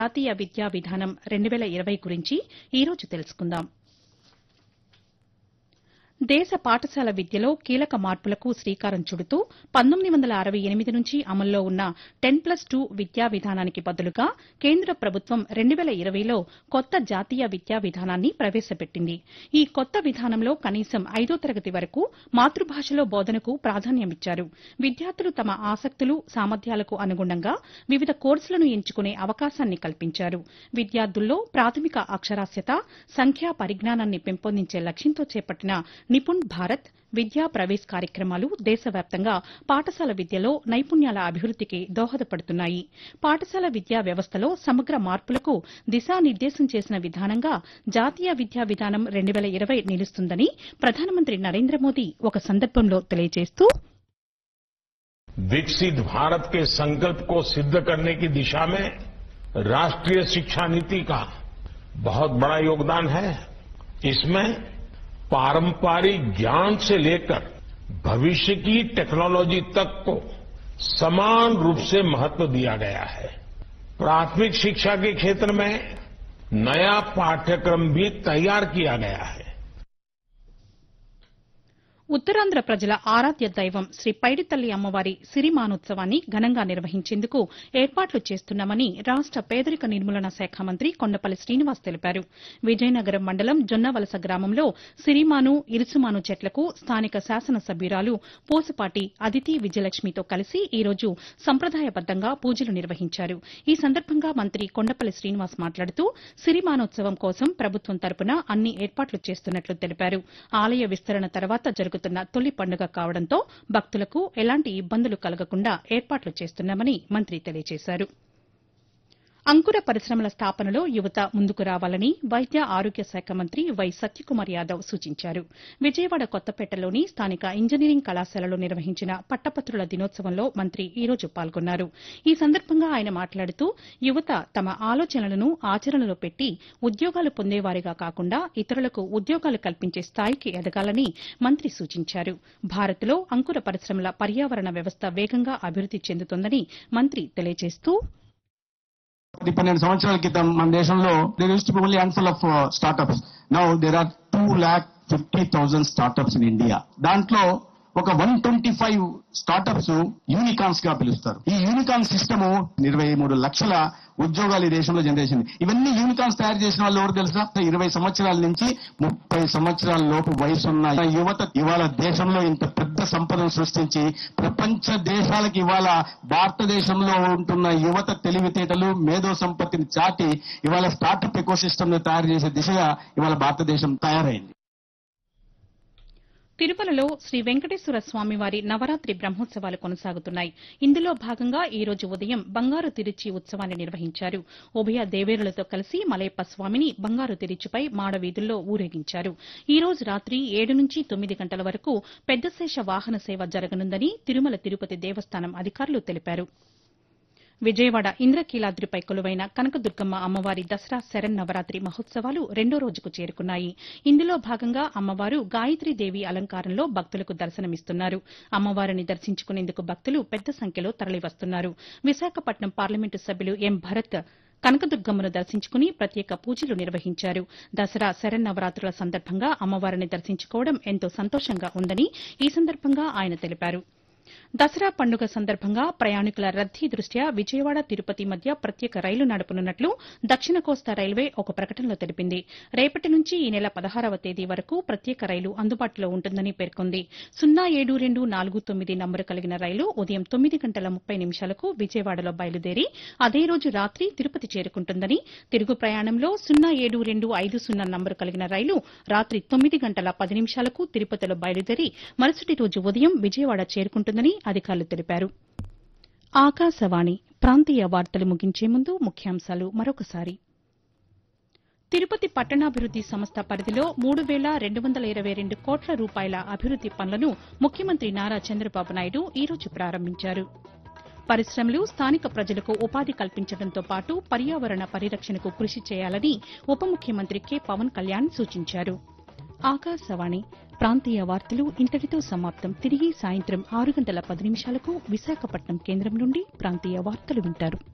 జాతీయ విద్యా విధానం రెండు వేల ఇరవై గురించి ఈరోజు తెలుసుకుందాం దేశ పాఠశాల విద్యలో కీలక మార్పులకు శ్రీకారం చుడుతూ పంతొమ్మిది వందల అరవై ఎనిమిది నుంచి అమల్లో ఉన్న టెన్ ప్లస్ టూ విద్యా విధానానికి బదులుగా కేంద్ర ప్రభుత్వం రెండు వేల ఇరవైలో కొత్త జాతీయ విద్యా విధానాన్ని ప్రవేశపెట్టింది ఈ కొత్త విధానంలో కనీసం ఐదో తరగతి వరకు మాతృభాషలో బోధనకు ప్రాధాన్యమిచ్చారు విద్యార్థులు తమ ఆసక్తులు సామర్థ్యాలకు అనుగుణంగా వివిధ కోర్సులను ఎంచుకునే అవకాశాన్ని కల్పించారు విద్యార్థుల్లో ప్రాథమిక అక్షరాస్యత సంఖ్యా పరిజ్ఞానాన్ని పెంపొందించే లక్ష్యంతో చేపట్టిన నిపుణ్ భారత్ విద్యా ప్రవేశ్ కార్యక్రమాలు దేశవ్యాప్తంగా పాఠశాల విద్యలో నైపుణ్యాల అభివృద్దికి దోహదపడుతున్నాయి పాఠశాల విద్యా వ్యవస్థలో సమగ్ర మార్పులకు దిశానిర్దేశం చేసిన విధానంగా జాతీయ విద్యా విధానం రెండు వేల ఇరవై నిలుస్తుందని ప్రధానమంత్రి నరేంద్ర మోదీ ఒక సందర్భంలో తెలియజేస్తూ विकसित भारत के संकल्प को सिद्ध करने की दिशा में राष्ट्रीय शिक्षा नीति का बहुत बड़ा योगदान है इसमें पारंपरिक ज्ञान से लेकर भविष्य की टेक्नोलॉजी तक को समान रूप से महत्व दिया गया है प्राथमिक शिक्षा के क्षेत्र में नया पाठ्यक्रम भी तैयार किया गया है ఉత్తరాంధ్ర ప్రజల ఆరాధ్య దైవం శ్రీ పైడితల్లి అమ్మవారి సిరిమానోత్సవాన్ని ఘనంగా నిర్వహించేందుకు ఏర్పాట్లు చేస్తున్నామని రాష్ట పేదరిక నిర్మూలన శాఖ మంత్రి కొండపల్లి శ్రీనివాస్ తెలిపారు విజయనగరం మండలం జొన్నవలస గ్రామంలో సిరిమాను ఇరుసుమాను చెట్లకు స్థానిక శాసనసభ్యురాలు పూసపాటి అదితి విజయలక్ష్మితో కలిసి ఈ రోజు సంప్రదాయబద్దంగా పూజలు నిర్వహించారు ఈ సందర్భంగా మంత్రి కొండపల్లి శ్రీనివాస్ మాట్లాడుతూ సిరిమానోత్సవం కోసం ప్రభుత్వం తరపున అన్ని ఏర్పాట్లు చేస్తున్నట్లు తెలిపారు ఆలయ విస్తరణ తర్వాత జరుగుతున్న తొలి పండుగ కావడంతో భక్తులకు ఎలాంటి ఇబ్బందులు కలగకుండా ఏర్పాట్లు చేస్తున్నామని మంత్రి తెలియజేశారు అంకుర పరిశ్రమల స్థాపనలో యువత ముందుకు రావాలని వైద్య ఆరోగ్య శాఖ మంత్రి వై సత్యకుమార్ యాదవ్ సూచించారు విజయవాడ కొత్తపేటలోని స్థానిక ఇంజనీరింగ్ కళాశాలలో నిర్వహించిన పట్టభద్రుల దినోత్సవంలో మంత్రి ఈ రోజు పాల్గొన్నారు ఈ సందర్భంగా ఆయన మాట్లాడుతూ యువత తమ ఆలోచనలను ఆచరణలో పెట్టి ఉద్యోగాలు పొందేవారిగా కాకుండా ఇతరులకు ఉద్యోగాలు కల్పించే స్థాయికి ఎదగాలని మంత్రి సూచించారు భారత్లో అంకుర పరిశ్రమల పర్యావరణ వ్యవస్థ వేగంగా అభివృద్ది చెందుతోందని మంత్రి తెలియజేస్తూ ఇది పన్నెండు సంవత్సరాల క్రితం మన దేశంలో there use to only handful of startups now there are two lakh fifty thousand startups in India దాంట్లో ఒక one twenty five startups unicorns గా పిలుస్తారు ఈ యూనికాన్ సిస్టమ్ ఇరవై మూడు లక్షల ఉద్యోగాలు ఈ దేశంలో జనరేషన్ ఇవన్నీ యూనికాన్స్ తయారు చేసిన వాళ్ళు ఎవరు తెలుసా ఇరవై సంవత్సరాల నుంచి ముప్పై సంవత్సరాల లోపు వయసున్న యువత ఇవాళ దేశంలో ఇంత పెద్ద సంపదను సృష్టించి ప్రపంచ దేశాలకు ఇవాళ భారతదేశంలో ఉంటున్న యువత తెలివితేటలు మేధో సంపత్తిని చాటి ఇవాళ స్టార్టప్ ఎకో సిస్టమ్ తయారు చేసే దిశగా ఇవాళ భారతదేశం తయారైంది తిరుమలలో శ్రీ వెంకటేశ్వర స్వామివారి నవరాత్రి బ్రహ్మోత్సవాలు కొనసాగుతున్నాయి ఇందులో భాగంగా ఈ రోజు ఉదయం బంగారు తిరుచి ఉత్సవాన్ని నిర్వహించారు ఉభయ దేవేరులతో కలిసి మలయప్ప స్వామిని బంగారు తిరుచిపై మాడవీధుల్లో ఊరేగించారు ఈ రోజు రాత్రి ఏడు నుంచి తొమ్మిది గంటల వరకు పెద్దశేష వాహన సేవ జరగనుందని తిరుమల తిరుపతి దేవస్థానం అధికారులు తెలిపారు విజయవాడ ఇంద్రకీలాద్రిపై కొలువైన కనకదుర్గమ్మ అమ్మవారి దసరా శరన్నవరాత్రి మహోత్సవాలు రెండో రోజుకు చేరుకున్నాయి ఇందులో భాగంగా అమ్మవారు గాయత్రీదేవి అలంకారంలో భక్తులకు దర్శనమిస్తున్నారు అమ్మవారిని దర్శించుకునేందుకు భక్తులు పెద్ద సంఖ్యలో తరలివస్తున్నారు విశాఖపట్నం పార్లమెంటు సభ్యులు ఎం భరత్ కనకదుర్గమ్మను దర్శించుకుని ప్రత్యేక పూజలు నిర్వహించారు దసరా శరన్నవరాత్రుల సందర్భంగా అమ్మవారిని దర్శించుకోవడం ఎంతో సంతోషంగా ఉందని ఈ సందర్భంగా ఆయన తెలిపారు దసరా పండుగ సందర్భంగా ప్రయాణికుల రద్దీ దృష్ట్యా విజయవాడ తిరుపతి మధ్య ప్రత్యేక రైలు నడపనున్నట్లు దక్షిణ కోస్తా రైల్వే ఒక ప్రకటనలో తెలిపింది రేపటి నుంచి ఈ నెల పదహారవ తేదీ వరకు ప్రత్యేక రైలు అందుబాటులో ఉంటుందని పేర్కొంది సున్నా ఏడు రెండు నాలుగు తొమ్మిది నంబరు కలిగిన రైలు ఉదయం తొమ్మిది గంటల ముప్పై నిమిషాలకు విజయవాడలో బయలుదేరి అదే రోజు రాత్రి తిరుపతి చేరుకుంటుందని తిరుగు ప్రయాణంలో సున్నా ఏడు రెండు ఐదు సున్నా నంబరు కలిగిన రైలు రాత్రి తొమ్మిది గంటల పది నిమిషాలకు తిరుపతిలో బయలుదేరి మరుసటి రోజు ఉదయం విజయవాడ చేరుకుంటుందని అధికారులు తెలిపారు ఆకాశవాణి ప్రాంతీయ వార్తలు ముగించే ముందు ముఖ్యాంశాలు మరొకసారి తిరుపతి పట్టణాభివృద్ది సంస్థ పరిధిలో మూడు వేల రెండు వందల ఇరవై రెండు కోట్ల రూపాయల అభివృద్ది పనులను ముఖ్యమంత్రి నారా చంద్రబాబు నాయుడు ఈ రోజు ప్రారంభించారు పరిశ్రమలు స్థానిక ప్రజలకు ఉపాధి కల్పించడంతో పాటు పర్యావరణ పరిరక్షణకు కృషి చేయాలని ఉప ముఖ్యమంత్రి కె పవన్ కళ్యాణ్ సూచించారు ఆకాశవాణి ప్రాంతీయ వార్తలు ఇంతటితో సమాప్తం తిరిగి సాయంత్రం ఆరు గంటల పది నిమిషాలకు విశాఖపట్నం కేంద్రం నుండి ప్రాంతీయ వార్తలు వింటారు